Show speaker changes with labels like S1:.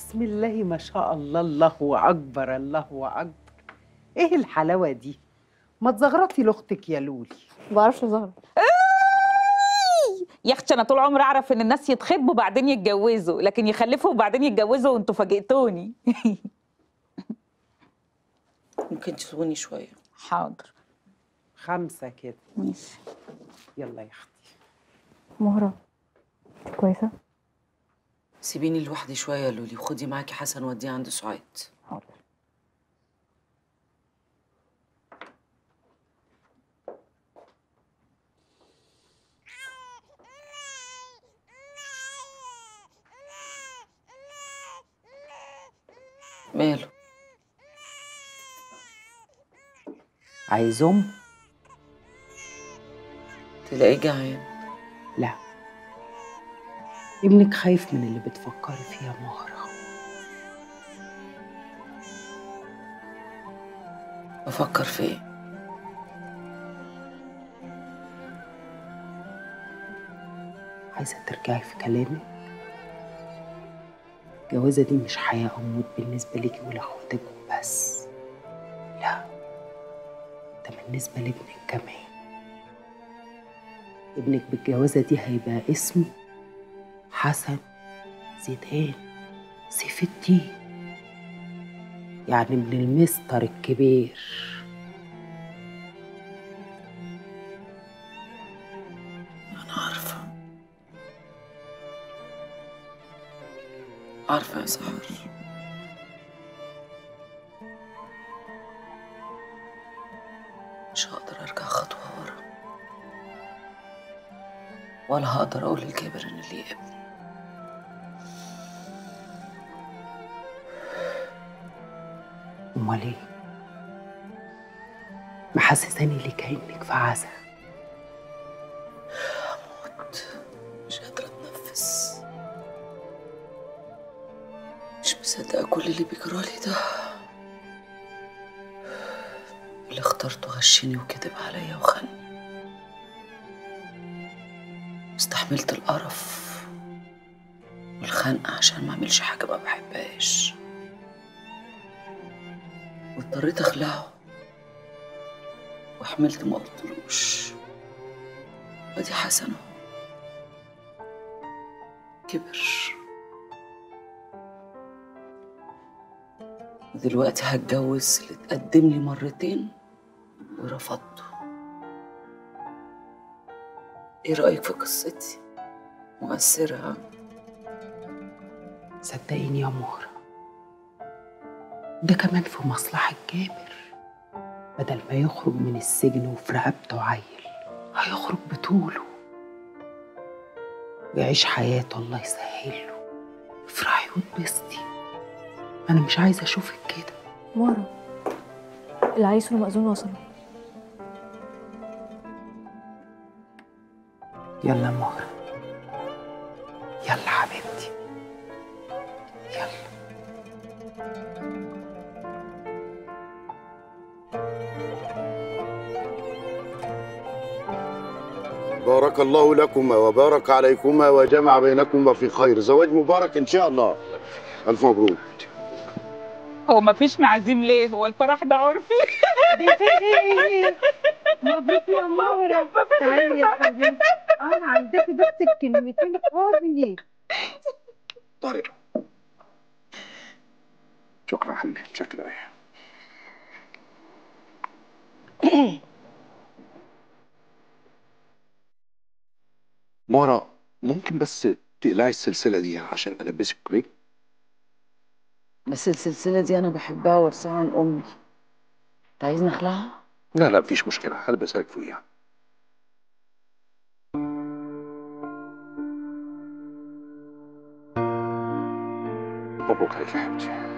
S1: بسم الله ما شاء الله الله اكبر الله اكبر ايه الحلاوه دي ما تزغرطي لاختك يا لولي
S2: ما بعرفش ازغرط
S3: يا اختي انا طول عمري اعرف ان الناس يتخطبوا بعدين يتجوزوا لكن يخلفوا وبعدين يتجوزوا وانتوا فاجئتوني
S4: ممكن تسووني شويه
S3: حاضر
S1: خمسه كده
S3: ماشي
S1: يلا يا اختي
S2: مهرة انت كويسة؟
S4: سيبيني لوحدي شويه يا لولي وخدي معاكي حسن وديه عند سعاد
S2: حاضر
S4: ماله
S1: عايزهم
S4: تلاقيه جعان
S1: لا ابنك خايف من اللي بتفكري فيه يا مهرة
S4: بفكر في ايه
S1: عايزة ترجعي في كلامك الجوازة دي مش حياة أو موت بالنسبة ليكي ولأخواتك وبس لا ده بالنسبة لابنك كمان ابنك بالجوازة دي هيبقى اسمه حسن زيدان سيف الدين يعني ابن المستر الكبير
S4: انا عارفه عارفه يا سحر مش هقدر ارجع خطوه ورا ولا هقدر اقول للكبر ان ليه ابن
S1: امال ايه محسساني ليه كانك في عزا
S4: هموت مش قادره اتنفس مش مصدقه كل اللي بيجرالي ده اللي اخترته غشني وكذب عليا وخاني استحملت القرف والخنقة عشان ما اعملش حاجة ما بحبهاش واضطريت اخلعه وحملت ما قلتلوش ادي حسن اهو كبر ودلوقتي هتجوز اللي اتقدم لي مرتين ورفضته ايه رأيك في قصتي؟ مؤثرة ها؟
S1: صدقيني يا مهرة ده كمان في مصلحة جابر بدل ما يخرج من السجن وفي رقبته عيل هيخرج بطوله ويعيش حياته الله يسهله افرحي واتبسطي انا مش عايزه اشوفك كده
S2: مهرة العريس والمأذون وصلوا
S1: يلا يا مهرة يلا حبيبتي يلا
S5: بارك الله لكما وبارك عليكما وجمع بينكما في خير زواج مبارك ان شاء الله الف مبروك
S3: هو ما فيش معازيم ليه هو الفرح ده عرفي
S6: مبروك يا مهرة تعالي يا حبيبتي انا عندك بس الكلمتين فاضي
S5: طيب شكرا حبيبي شكرا
S7: مارا ممكن بس تقلعي السلسلة دي عشان ألبسك كريك
S4: بس السلسلة دي أنا بحبها وارثاها عن أمي أنت عايزني أخلعها؟
S7: لا لا مفيش مشكلة هلبسها لك فوقيها مبروك عليك يا حبيبتي